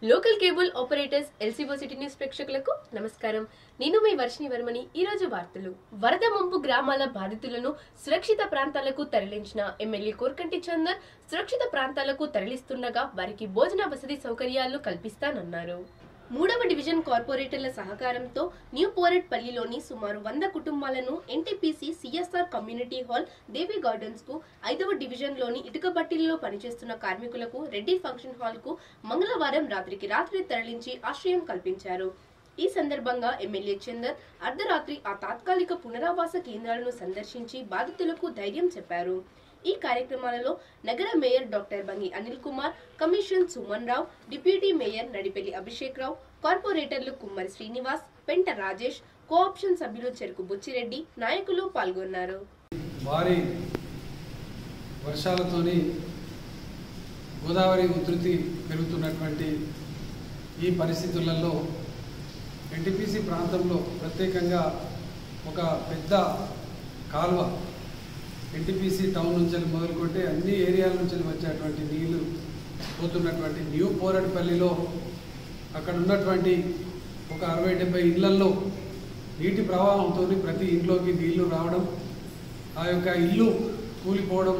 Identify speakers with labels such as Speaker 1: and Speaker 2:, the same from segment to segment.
Speaker 1: Local cable operators LCO city news ప్రేక్షకులకు నమస్కారం నేను మీ వర్షిని వర్మని ఈ రోజు వార్తలు వరద ముంపు గ్రామాల బాధితులను సురక్షిత ప్రాంతాలకు తరలించిన ఎమ్మెల్యే కోర్కంటి చందర్ సురక్షిత ప్రాంతాలకు తరలిస్తుండగా వారికి భోజన వసతి సౌకర్యాలు కల్పిస్తానన్నారు మూడవ డివిజన్ కార్పొరేటర్ల సహకారంతో న్యూ పల్లిలోని సుమారు వంద కుటుంబాలను NTPC CSR community hall Devi gardens కు ఐదవ డివిజన్ లోని ఇటుకబట్టిలలో పనిచేస్తున్న కార్మికులకు రెడ్డి ఫంక్షన్ హాల్ కు మంగళవారం రాత్రికి రాత్రి తరలించి ఆశ్రయం కల్పించారు ఈ సందర్భంగా ఎమ్మెల్యే చందర్ అర్ధరాత్రి ఆ తాత్కాలిక పునరావాస కేంద్రాలను సందర్శించి బాధితులకు ధైర్యం చెప్పారు ఈ కార్యక్రమాలలో నగర mayor doctor Bangi Anil Kumar commission Suman Rao deputy mayor Nadipelli Abhishek Rao కార్పొరేటర్లు కుమ్మరి శ్రీనివాస్ పెంట రాజేష్ కోఆప్షన్ సభ్యులు చెరుకు బుచ్చిరెడ్డి నాయకులు పాల్గొన్నారు
Speaker 2: భారీ వర్షాలతోని గోదావరి ఉధృతి పెరుగుతున్నటువంటి ఈ పరిస్థితులలో ఎన్టీపీసీ ప్రాంతంలో ప్రత్యేకంగా ఒక పెద్ద కాలువ ఎన్టీపీసీ టౌన్ నుంచి మొదలుకుంటే అన్ని ఏరియాల నుంచి వచ్చేటువంటి నీళ్లు పోతున్నటువంటి న్యూ పోరడిపల్లిలో అక్కడ ఉన్నటువంటి ఒక అరవై డెబ్బై ఇళ్లల్లో నీటి ప్రవాహంతో ప్రతి ఇంట్లోకి నీళ్లు రావడం ఆ యొక్క ఇల్లు కూలిపోవడం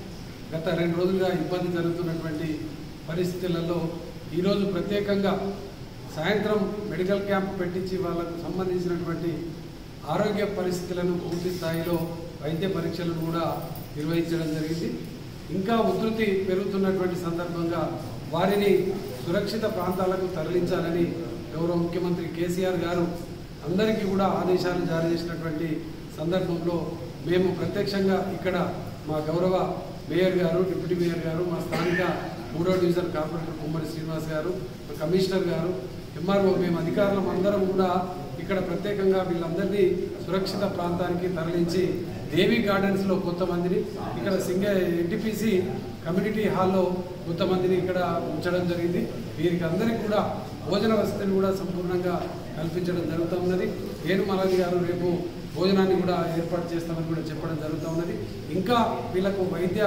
Speaker 2: గత రెండు రోజులుగా ఇబ్బంది జరుగుతున్నటువంటి పరిస్థితులలో ఈరోజు ప్రత్యేకంగా సాయంత్రం మెడికల్ క్యాంప్ పెట్టించి వాళ్ళకు సంబంధించినటువంటి ఆరోగ్య పరిస్థితులను పూర్తి స్థాయిలో వైద్య పరీక్షలను కూడా నిర్వహించడం జరిగింది ఇంకా ఉధృతి పెరుగుతున్నటువంటి సందర్భంగా వారిని సురక్షిత ప్రాంతాలకు తరలించాలని గౌరవ ముఖ్యమంత్రి కేసీఆర్ గారు అందరికీ కూడా ఆదేశాలు జారీ చేసినటువంటి సందర్భంలో మేము ప్రత్యక్షంగా ఇక్కడ మా గౌరవ మేయర్ గారు డిప్యూటీ మేయర్ గారు మా స్థానిక మూడో డివిజన్ కార్పొరేటర్ కుమ్మరి శ్రీనివాస్ గారు మా కమిషనర్ గారు ఎంఆర్ఓ మేము అధికారులం అందరం కూడా ఇక్కడ ప్రత్యేకంగా వీళ్ళందరినీ సురక్షిత ప్రాంతానికి తరలించి దేవి గార్డెన్స్లో కొంతమందిని ఇక్కడ సింగ ఎన్టీపీసీ కమ్యూనిటీ హాల్లో కొంతమందిని ఇక్కడ ఉంచడం జరిగింది వీరికి అందరికీ కూడా భోజన వసతిని కూడా సంపూర్ణంగా కల్పించడం జరుగుతూ ఉన్నది ఏను మలాది గారు రేపు భోజనాన్ని కూడా ఏర్పాటు చేస్తామని కూడా చెప్పడం జరుగుతూ ఉన్నది ఇంకా వీళ్ళకు వైద్య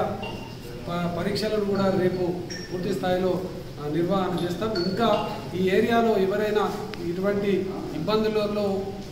Speaker 2: ప- పరీక్షలను కూడా రేపు పూర్తి స్థాయిలో ఆ, నిర్వహణ చేస్తాం ఇంకా ఈ ఏరియాలో ఎవరైనా ఇటువంటి ఇబ్బందులలో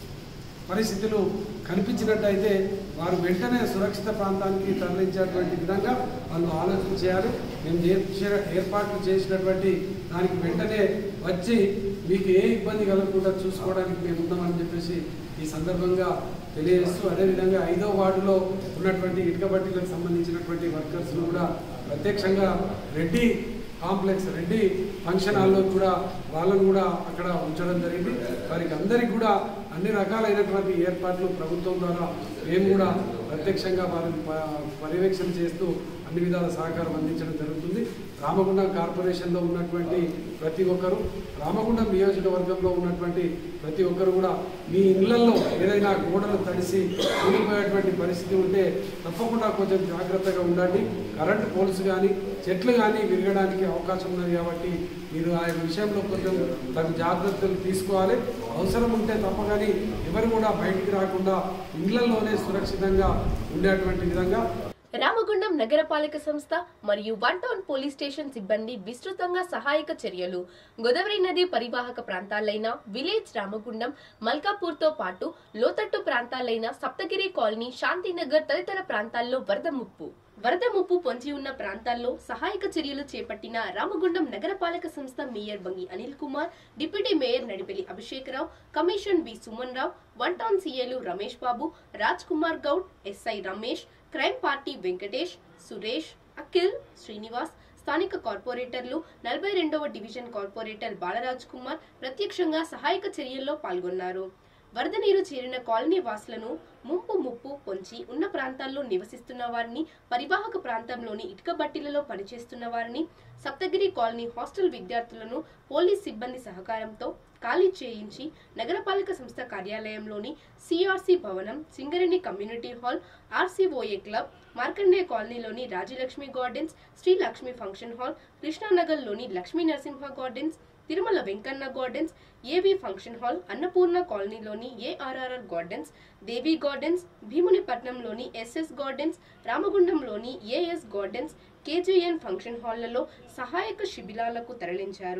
Speaker 2: పరిస్థితులు కనిపించినట్టయితే వారు వెంటనే సురక్షిత ప్రాంతానికి తరలించేటువంటి విధంగా వాళ్ళు ఆలోచన చేయాలి మేము చేసిన ఏర్పాట్లు చేసినటువంటి దానికి వెంటనే వచ్చి మీకు ఏ ఇబ్బంది కలగకుండా చూసుకోవడానికి మేము ఉన్నామని చెప్పేసి ఈ సందర్భంగా తెలియజేస్తూ అదేవిధంగా ఐదో వార్డులో ఉన్నటువంటి ఇటుక బట్టీలకు సంబంధించినటువంటి వర్కర్స్ను కూడా ప్రత్యక్షంగా రెడ్డి కాంప్లెక్స్ రెడ్డి ఫంక్షన్ హాల్లో కూడా వాళ్ళను కూడా అక్కడ ఉంచడం జరిగింది వారికి అందరికీ కూడా అన్ని రకాలైనటువంటి ఏర్పాట్లు ప్రభుత్వం ద్వారా మేము కూడా ప్రత్యక్షంగా వారిని ప- పర్యవేక్షణ చేస్తూ అన్ని విధాల సహకారం అందించడం జరుగుతుంది రామగుండం కార్పొరేషన్లో ఉన్నటువంటి ప్రతి ఒక్కరు రామగుండం నియోజకవర్గంలో ఉన్నటువంటి ప్రతి ఒక్కరు కూడా మీ ఇళ్లలో ఏదైనా గోడలు తడిసి కూలిపోయేటువంటి పరిస్థితి ఉంటే తప్పకుండా కొంచెం జాగ్రత్తగా ఉండండి కరెంటు పోల్స్ కానీ చెట్లు కానీ విరగడానికి అవకాశం ఉన్నది కాబట్టి మీరు ఆ విషయంలో కొంచెం తగు జాగ్రత్తలు తీసుకోవాలి అవసరం ఉంటే తప్ప కానీ ఎవరు కూడా బయటికి రాకుండా ఇళ్లలోనే సురక్షితంగా ఉండేటువంటి విధంగా
Speaker 1: రామగుండం నగరపాలక సంస్థ మరియు వన్ టౌన్ పోలీస్ స్టేషన్ సిబ్బంది విస్తృతంగా సహాయక చర్యలు గోదావరి నది పరివాహక ప్రాంతాలైన విలేజ్ రామగుండం మల్కాపూర్తో పాటు లోతట్టు ప్రాంతాలైన సప్తగిరి కాలనీ శాంతినగర్ తదితర ప్రాంతాల్లో వరద ముప్పు వరద ముప్పు పొంచి ఉన్న ప్రాంతాల్లో సహాయక చర్యలు చేపట్టిన రామగుండం నగరపాలక సంస్థ mayor Bangi Anil Kumar deputy mayor Nadipelli Abhishek Rao commission B Suman Rao one town సీఏలు Ramesh Babu Raj Kumar Goud SI Ramesh crime party Venkatesh Suresh Akhil Srinivas స్థానిక కార్పొరేటర్లు నలభై రెండవ డివిజన్ కార్పొరేటర్ బాలరాజ్ కుమార్ ప్రత్యక్షంగా సహాయక చర్యల్లో పాల్గొన్నారు వరద నీరు చేరిన కాలనీ వాసులను ముంపు ముప్పు పొంచి ఉన్న ప్రాంతాల్లో నివసిస్తున్న వారిని పరివాహక ప్రాంతంలోని ఇటుక బట్టీలలో పనిచేస్తున్న వారిని సప్తగిరి కాలనీ హాస్టల్ విద్యార్థులను పోలీస్ సిబ్బంది సహకారంతో ఖాళీ చేయించి నగరపాలక సంస్థ కార్యాలయంలోని సిఆర్సి భవనం Singareni community hall RCOA club Markande కాలనీలోని Rajalakshmi gardens Shri Lakshmi function hall కృష్ణానగర్లోని Lakshmi Narasimha gardens Tirumala Venkanna gardens AV function hall Annapurna కాలనీలోని ఏఆర్ఆర్ఆర్ గార్డెన్స్ దేవి గార్డెన్స్ భీమునిపట్నంలోని ఎస్ఎస్ గార్డెన్స్ రామగుండంలోని ఏఎస్ గార్డెన్స్ కేజీఎన్ ఫంక్షన్ హాళ్లలో సహాయక శిబిరాలకు తరలించారు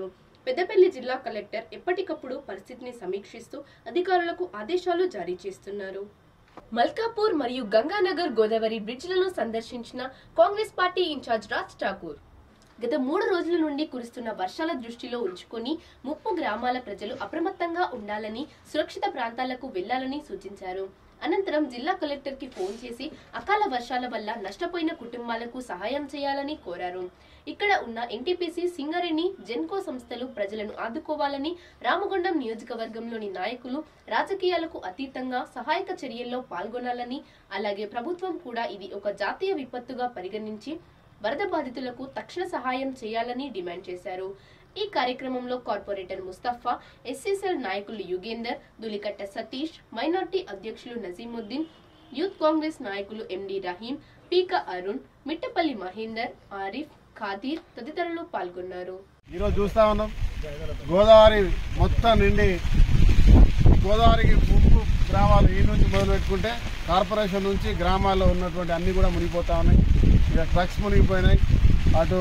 Speaker 1: పెద్దపల్లి జిల్లా కలెక్టర్ ఎప్పటికప్పుడు పరిస్థితిని సమీక్షిస్తూ అధికారులకు ఆదేశాలు జారీ చేస్తున్నారు మల్కాపూర్ మరియు గంగానగర్ గోదావరి బ్రిడ్జ్లను సందర్శించిన కాంగ్రెస్ పార్టీ ఇన్ఛార్జ్ రాజ్ ఠాకూర్ గత మూడు రోజుల నుండి కురుస్తున్న వర్షాల దృష్టిలో ఉంచుకొని ముప్పు గ్రామాల ప్రజలు అప్రమత్తంగా ఉండాలని సురక్షిత ప్రాంతాలకు వెళ్లాలని సూచించారు అనంతరం జిల్లా కలెక్టర్ కి ఫోన్ చేసి అకాల వర్షాల వల్ల నష్టపోయిన కుటుంబాలకు సహాయం చేయాలని కోరారు ఇక్కడ ఉన్న ఎన్టీపీసీ సింగరేణి జెన్కో సంస్థలు ప్రజలను ఆదుకోవాలని రామగుండం నియోజకవర్గంలోని నాయకులు రాజకీయాలకు అతీతంగా సహాయక చర్యల్లో పాల్గొనాలని అలాగే ప్రభుత్వం కూడా ఇది ఒక జాతీయ విపత్తుగా పరిగణించి వరద బాధితులకు తక్షణ సహాయం చేయాలని డిమాండ్ చేశారు ఈ కార్యక్రమంలో కార్పొరేటర్ ముస్తఫా ఎస్సీసెల్ నాయకులు యుగేందర్ దులికట్ట సతీష్ మైనార్టీ అధ్యక్షులు నజీముద్దీన్ యూత్ కాంగ్రెస్ నాయకులు ఎండి రహీం పీక అరుణ్ మిట్టపల్లి మహేందర్ ఆరిఫ్ ఖాదీర్ తదితరులు పాల్గొన్నారు
Speaker 3: ఈరోజు చూస్తా ఉన్నాం గోదావరి మొత్తం నిండి గోదావరికి ముప్పు గ్రామాలు ఈ నుంచి మొదలు పెట్టుకుంటే కార్పొరేషన్ నుంచి గ్రామాల్లో ఉన్నటువంటి అన్నీ కూడా మునిగిపోతా ఉన్నాయి ఇక ట్రక్స్ మునిగిపోయినాయి అటు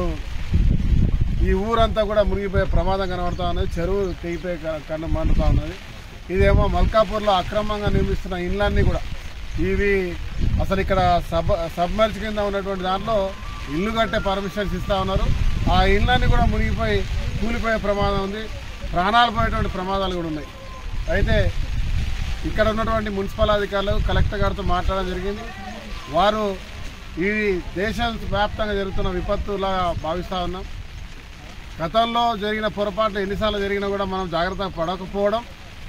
Speaker 3: ఈ ఊరంతా కూడా మునిగిపోయే ప్రమాదం కనబడతా ఉన్నది చెరువు తెగిపోయి క- కన్ను మండుతా ఉన్నది ఇదేమో మల్కాపూర్లో అక్రమంగా నిర్మిస్తున్న ఇండ్లన్నీ కూడా ఇవి అసలు ఇక్కడ సబ్ సబ్మర్జ్ కింద ఉన్నటువంటి దాంట్లో ఇల్లు కట్టే పర్మిషన్స్ ఇస్తా ఉన్నారు ఆ ఇళ్ళన్నీ కూడా మునిగిపోయి కూలిపోయే ప్రమాదం ఉంది ప్రాణాలు పోయేటువంటి ప్రమాదాలు కూడా ఉన్నాయి అయితే ఇక్కడ ఉన్నటువంటి మున్సిపల్ అధికారులు కలెక్టర్ గారితో మాట్లాడడం జరిగింది వారు ఈ దేశం వ్యాప్తంగా జరుగుతున్న విపత్తులా భావిస్తూ ఉన్నాం గతంలో జరిగిన పొరపాట్లు ఎన్నిసార్లు జరిగినా కూడా మనం జాగ్రత్త పడకపోవడం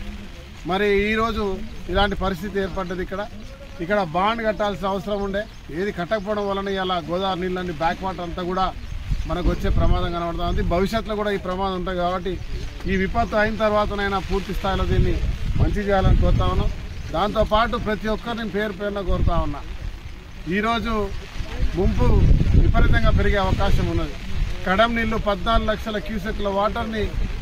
Speaker 3: మరి ఈరోజు ఇలాంటి పరిస్థితి ఏర్పడ్డది ఇక్కడ ఇక్కడ బాండ్ కట్టాల్సిన అవసరం ఉండే ఏది కట్టకపోవడం వలన ఇలా గోదావరి నీళ్ళని బ్యాక్ వాటర్ అంతా కూడా మనకు వచ్చే ప్రమాదం కనబడుతూ ఉంది భవిష్యత్తులో కూడా ఈ ప్రమాదం ఉంటుంది కాబట్టి ఈ విపత్తు అయిన తర్వాతనైనా పూర్తి స్థాయిలో దీన్ని మంచి చేయాలని కోరుతా ఉన్నాం దాంతోపాటు ప్రతి ఒక్కరిని పేరు పేరున కోరుతా ఉన్నా ఈరోజు ముంపు విపరీతంగా పెరిగే అవకాశం ఉన్నది కడం నీళ్లు పద్నాలుగు లక్షల క్యూసెక్ల వాటర్ని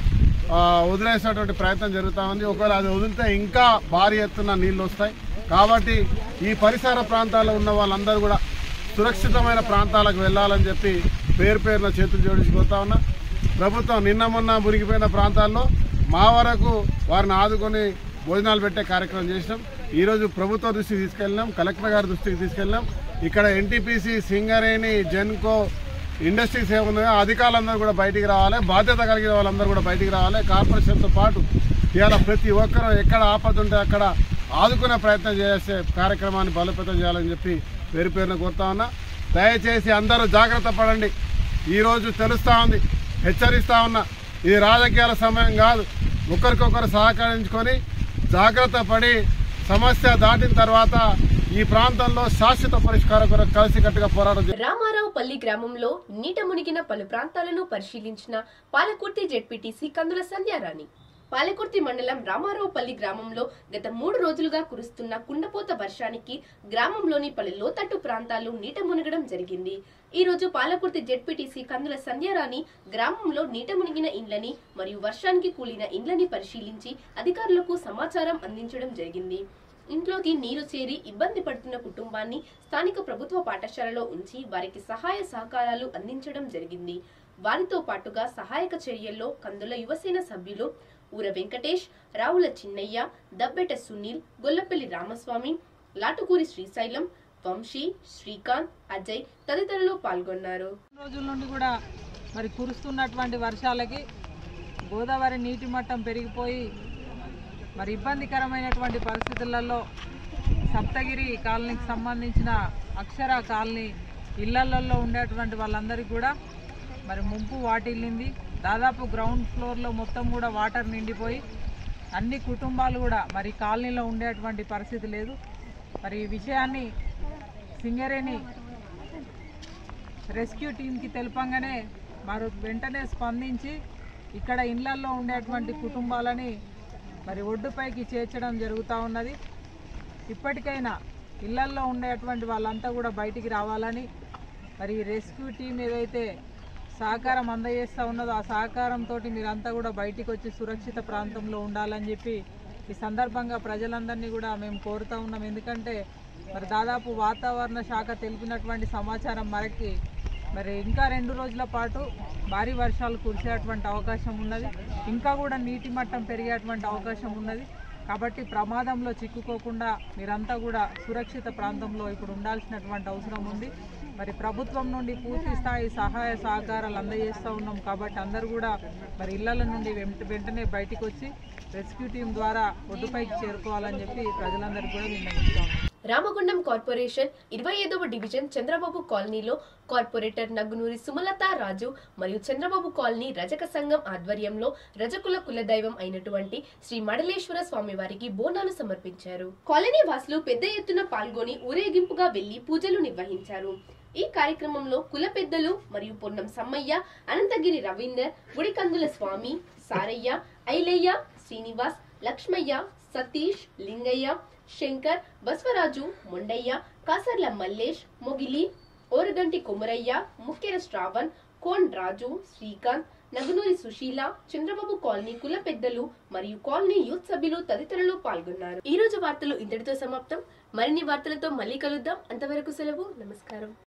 Speaker 3: ఆ, వదిలేసేటువంటి ప్రయత్నం జరుగుతూ ఉంది ఒకవేళ అది వదిలితే ఇంకా భారీ ఎత్తున నీళ్లు వస్తాయి కాబట్టి ఈ పరిసర ప్రాంతాల్లో ఉన్న వాళ్ళందరూ కూడా సురక్షితమైన ప్రాంతాలకు వెళ్ళాలని చెప్పి పేరు పేరున చేతులు జోడించుకోతా ఉన్నా ప్రభుత్వం నిన్న మొన్న మురిగిపోయిన ప్రాంతాల్లో మా వరకు వారిని ఆదుకొని భోజనాలు పెట్టే కార్యక్రమం చేసినాం ఈరోజు ప్రభుత్వ దృష్టికి తీసుకెళ్ళినాం కలెక్టర్ గారి దృష్టికి తీసుకెళ్ళినాం ఇక్కడ ఎన్టీపీసీ సింగరేణి జెన్కో ఇండస్ట్రీస్ ఏమున్నాయో అధికారులందరూ కూడా బయటికి రావాలి బాధ్యత కలిగిన వాళ్ళందరూ కూడా బయటికి రావాలి కార్పొరేషన్తో పాటు ఇవాళ ప్రతి ఒక్కరూ ఎక్కడ ఆపద ఉంటే అక్కడ ఆదుకునే ప్రయత్నం చేసే కార్యక్రమాన్ని బలోపేతం చేయాలని చెప్పి పేరు పేరున కోరుతా ఉన్నా దయచేసి అందరూ జాగ్రత్త పడండి ఈరోజు తెలుస్తూ ఉంది హెచ్చరిస్తా ఉన్నా ఇది రాజకీయాల సమయం కాదు ఒకరికొకరు సహకరించుకొని జాగ్రత్త పడి సమస్య దాటిన తర్వాత ఈ ప్రాంతంలో శాశ్వత పరిష్కారం కొరకు కలిసికట్టుగా పోరాటం చేయాలి.
Speaker 1: రామారావు పల్లి గ్రామంలో నీట మునిగిన పలు ప్రాంతాలను పరిశీలించిన పాలకుర్తి జెడ్పీటీసీ కందుల సంధ్యారాణి పాలకుర్తి మండలం రామారావుపల్లి గ్రామంలో గత మూడు రోజులుగా కురుస్తున్న కుండపోత వర్షానికి గ్రామంలోని పలు లోతట్టు ప్రాంతాలు నీట మునగడం జరిగింది ఈ రోజు పాలకుర్తి జెడ్పీటీసీ కందుల సంధ్యారాణి గ్రామంలో నీట మునిగిన ఇండ్లని మరియు వర్షానికి కూలిన ఇండ్లని పరిశీలించి అధికారులకు సమాచారం అందించడం జరిగింది ఇంట్లోకి నీరు చేరి ఇబ్బంది పడుతున్న కుటుంబాన్ని స్థానిక ప్రభుత్వ పాఠశాలలో ఉంచి వారికి సహాయ సహకారాలు అందించడం జరిగింది వారితో పాటుగా సహాయక చర్యల్లో కందుల యువసేన సభ్యులు ఊర వెంకటేష్ రావుల చిన్నయ్య దబ్బెట సునీల్ గొల్లపల్లి రామస్వామి లాటుకూరి శ్రీశైలం వంశీ శ్రీకాంత్ అజయ్ తదితరులు పాల్గొన్నారు
Speaker 4: రోజుల నుండి కూడా మరి కురుస్తున్నటువంటి వర్షాలకి గోదావరి నీటి మట్టం పెరిగిపోయి మరి ఇబ్బందికరమైనటువంటి పరిస్థితులలో సప్తగిరి కాలనీకి సంబంధించిన అక్షర కాలనీ ఇళ్లల్లో ఉండేటువంటి వాళ్ళందరికీ కూడా మరి ముంపు వాటిల్లింది దాదాపు గ్రౌండ్ ఫ్లోర్లో మొత్తం కూడా వాటర్ నిండిపోయి అన్ని కుటుంబాలు కూడా మరి కాలనీలో ఉండేటువంటి పరిస్థితి లేదు మరి ఈ విషయాన్ని సింగరేణి రెస్క్యూ టీంకి తెలపంగానే వారు వెంటనే స్పందించి ఇక్కడ ఇళ్లల్లో ఉండేటువంటి కుటుంబాలని మరి ఒడ్డుపైకి చేర్చడం జరుగుతూ ఉన్నది ఇప్పటికైనా ఇళ్లల్లో ఉండేటువంటి వాళ్ళంతా కూడా బయటికి రావాలని మరి ఈ రెస్క్యూ టీం ఏదైతే సహకారం అందజేస్తూ ఉన్నదో ఆ సహకారంతో మీరంతా కూడా బయటికి వచ్చి సురక్షిత ప్రాంతంలో ఉండాలని చెప్పి ఈ సందర్భంగా ప్రజలందరినీ కూడా మేము కోరుతా ఉన్నాం ఎందుకంటే మరి దాదాపు వాతావరణ శాఖ తెలిపినటువంటి సమాచారం మనకి మరి ఇంకా రెండు రోజుల పాటు భారీ వర్షాలు కురిసేటువంటి అవకాశం ఉన్నది ఇంకా కూడా నీటి మట్టం పెరిగేటువంటి అవకాశం ఉన్నది కాబట్టి ప్రమాదంలో చిక్కుకోకుండా మీరంతా కూడా సురక్షిత ప్రాంతంలో ఇప్పుడు ఉండాల్సినటువంటి అవసరం ఉంది మరి ప్రభుత్వం నుండి పూర్తి స్థాయి సహాయ సహకారాలు అందజేస్తూ ఉన్నాం కాబట్టి అందరూ కూడా మరి ఇళ్ల నుండి వెంట వెంటనే బయటికి వచ్చి రెస్క్యూ టీం ద్వారా ఒడ్డుపైకి చేరుకోవాలని చెప్పి ప్రజలందరికీ కూడా విన్నవిస్తాం
Speaker 1: రామగుండం కార్పొరేషన్ ఇరవై ఐదవ డివిజన్ చంద్రబాబు కాలనీలో కార్పొరేటర్ నగ్గునూరి సుమలత రాజు మరియు చంద్రబాబు కాలనీ రజక సంఘం ఆధ్వర్యంలో రజకుల కులదైవం అయినటువంటి శ్రీ మడలేశ్వర స్వామి వారికి బోనాలు సమర్పించారు కాలనీ వాసులు పెద్ద ఎత్తున పాల్గొని ఊరేగింపుగా వెళ్లి పూజలు నిర్వహించారు ఈ కార్యక్రమంలో కుల పెద్దలు మరియు పొన్నం సమ్మయ్య అనంతగిరి రవీందర్ గుడికందుల స్వామి సారయ్య ఐలయ్య శ్రీనివాస్ లక్ష్మయ్య సతీష్ లింగయ్య శంకర్ బస్వరాజు మొండయ్య కాసర్ల మల్లేష్ మొగిలి ఓరగంటి కొమరయ్య ముక్కెర శ్రావణ్ కోన్ రాజు శ్రీకాంత్ నగునూరి సుశీల చంద్రబాబు కాలనీ కుల పెద్దలు మరియు కాలనీ యూత్ సభ్యులు తదితరులు పాల్గొన్నారు ఈ రోజు వార్తలు ఇంతటితో సమాప్తం మరిన్ని వార్తలతో మళ్ళీ కలుద్దాం అంతవరకు సెలవు నమస్కారం